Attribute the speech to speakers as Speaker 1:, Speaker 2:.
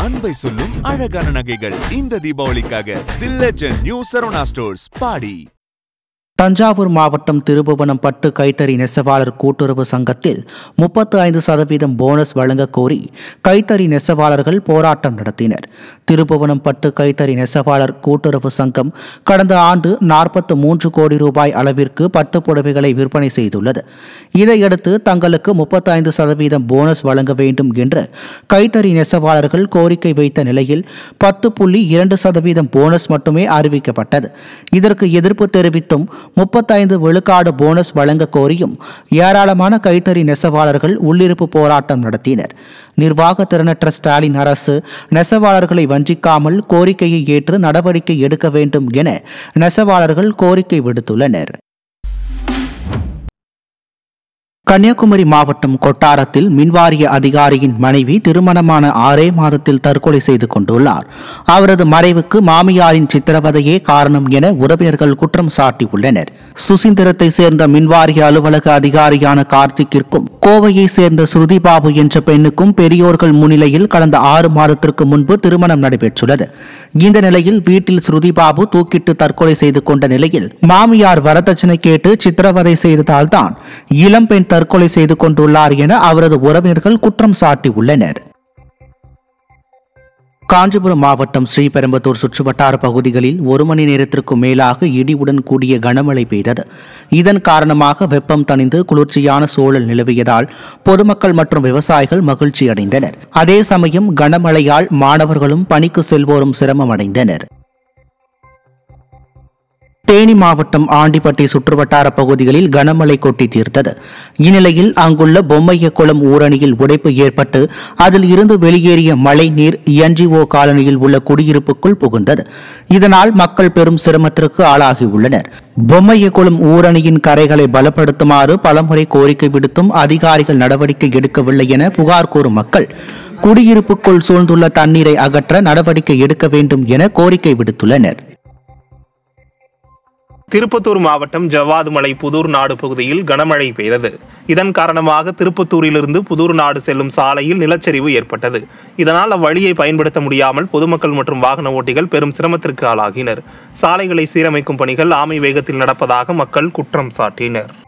Speaker 1: அன்பை சொல்லும் அழகான நகைகள் இந்த தீபாவளிக்காக the legend new Saravana stores பாடி
Speaker 2: தஞ்சாவூர் மாவட்டம் திருபுவனம் பட்டு கைத்தறி நெசவாளர் கூட்டுறவு சங்கத்தில் முப்பத்து ஐந்து சதவீதம் போனஸ் வழங்கக் கோரி கைத்தறி நெசவாளர்கள் போராட்டம் நடத்தினர் திருபுவனம் பட்டு கைத்தறி நெசவாளர் கூட்டுறவு சங்கம் கடந்த ஆண்டு நாற்பத்து மூன்று கோடி ரூபாய் அளவிற்கு பட்டுப் புடவைகளை விற்பனை செய்துள்ளது இதையடுத்து தங்களுக்கு முப்பத்தி ஐந்து சதவீதம் போனஸ் வழங்க வேண்டும் என்று கைத்தறி நெசவாளர்கள் கோரிக்கை வைத்த நிலையில் பத்து புள்ளி இரண்டு சதவீதம் போனஸ் மட்டுமே அறிவிக்கப்பட்டது இதற்கு எதிர்ப்பு தெரிவித்தும் முப்பத்தைந்து விழுக்காடு போனஸ் வழங்க கோரியும் ஏராளமான கைத்தறி நெசவாளர்கள் உள்ளிருப்பு போராட்டம் நடத்தினர் நிர்வாக திறனற்ற ஸ்டாலின் அரசு நெசவாளர்களை வஞ்சிக்காமல் கோரிக்கையை ஏற்று நடவடிக்கை எடுக்க வேண்டும் என நெசவாளர்கள் கோரிக்கை விடுத்துள்ளனர் கன்னியாகுமரி மாவட்டம் கொட்டாரத்தில் மின்வாரிய அதிகாரியின் மனைவி திருமணமான ஆறே மாதத்தில் தற்கொலை செய்து கொண்டுள்ளார் அவரது மறைவுக்கு மாமியாரின் சித்திரவதையே காரணம் என உறவினர்கள் குற்றம் சாட்டியுள்ளனர் சுசீந்திரத்தை சேர்ந்த மின்வாரிய அலுவலக அதிகாரியான கார்த்திக்கிற்கும் கோவையை சேர்ந்த ஸ்ருதி பாபு என்ற பெண்ணுக்கும் பெரியோர்கள் முன்னிலையில் கடந்த ஆறு மாதத்திற்கு முன்பு திருமணம் நடைபெற்றுள்ளது இந்த நிலையில் வீட்டில் ஸ்ருதி பாபு தூக்கிட்டு தற்கொலை செய்து கொண்ட நிலையில் மாமியார் வரதட்சணை கேட்டு சித்திரவதை செய்ததால் தான் இளம்பெண் தற்கொலை செய்து கொண்டுள்ளார் என அவரது உறவினர்கள் குற்றம் சாட்டியுள்ளனர் காஞ்சிபுரம் மாவட்டம் ஸ்ரீபெரும்புதூர் சுற்றுவட்டார பகுதிகளில் ஒரு மணி நேரத்திற்கும் மேலாக இடியுடன் கூடிய கனமழை பெய்தது இதன் காரணமாக வெப்பம் தணிந்து குளிர்ச்சியான சூழல் நிலவியதால் பொதுமக்கள் மற்றும் விவசாயிகள் மகிழ்ச்சி அடைந்தனர் அதே சமயம் கனமழையால் மாணவர்களும் பணிக்கு செல்வோரும் சிரமம் அடைந்தனர் தேனி மாவட்டம் ஆண்டிப்பட்டி சுற்றுவட்டார பகுதிகளில் கனமழை கொட்டி தீர்த்தது இந்நிலையில் அங்குள்ள பொம்மையக்குளம் ஊரணியில் உடைப்பு ஏற்பட்டு அதில் இருந்து வெளியேறிய மழை நீர் என்ஜிஓ காலனியில் உள்ள குடியிருப்புக்குள் புகுந்தது இதனால் மக்கள் பெரும் சிரமத்திற்கு ஆளாகியுள்ளனர் பொம்மையக்குளம் ஊரணியின் கரைகளை பலப்படுத்துமாறு பலமுறை கோரிக்கை விடுத்தும் அதிகாரிகள் நடவடிக்கை எடுக்கவில்லை என புகார் கூறும் மக்கள் குடியிருப்புக்குள் சூழ்ந்துள்ள தண்ணீரை அகற்ற நடவடிக்கை எடுக்க வேண்டும் என கோரிக்கை விடுத்துள்ளனர்
Speaker 3: திருப்பத்தூர் மாவட்டம் ஜவ்வாதுமலை புதூர் நாடு பகுதியில் கனமழை பெய்தது இதன் காரணமாக திருப்பத்தூரிலிருந்து புதூர் நாடு செல்லும் சாலையில் நிலச்சரிவு ஏற்பட்டது இதனால் அவ்வழியை பயன்படுத்த முடியாமல் பொதுமக்கள் மற்றும் வாகன ஓட்டிகள் பெரும் சிரமத்திற்கு ஆளாகினர் சாலைகளை சீரமைக்கும் பணிகள் ஆமை வேகத்தில் நடப்பதாக மக்கள் குற்றம் சாட்டினர்